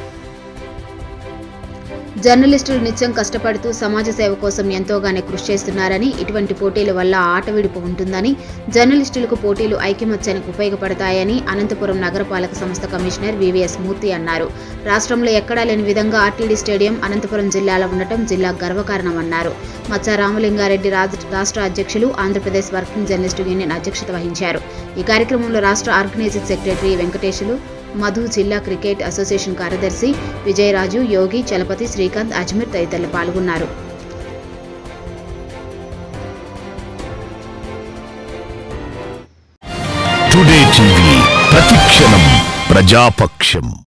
జర్నలిస్టులు నిత్యం కష్టపడుతూ సమాజ సేవ కోసం ఎంతోగానే కృషి చేస్తున్నారని ఇటువంటి పోటీల వల్ల ఆట విడుపు ఉంటుందని జర్నలిస్టులకు పోటీలు ఐకమత్యానికి ఉపయోగపడతాయని అనంతపురం నగరపాలక సంస్థ కమిషనర్ వివిఎస్ మూర్తి అన్నారు రాష్ట్రంలో ఎక్కడా లేని విధంగా ఆర్టీడీ స్టేడియం అనంతపురం జిల్లాలో ఉండటం జిల్లా గర్వకారణమన్నారు మచ్చ రామలింగారెడ్డి రాజ్- రాష్ట్ర అధ్యక్షులు ఆంధ్రప్రదేశ్ వర్కింగ్ జర్నలిస్టు యూనియన్ అధ్యక్షత వహించారు ఈ కార్యక్రమంలో రాష్ట్ర ఆర్గనైజింగ్ సెక్రటరీ వెంకటేశులు మధు జిల్లా క్రికెట్ అసోసియేషన్ కార్యదర్శి విజయరాజు యోగి చలపతి శ్రీకాంత్ అజ్మీర్ తదితరులు పాల్గొన్నారు టుడే టీవీ ప్రతిక్షణం ప్రజాపక్షం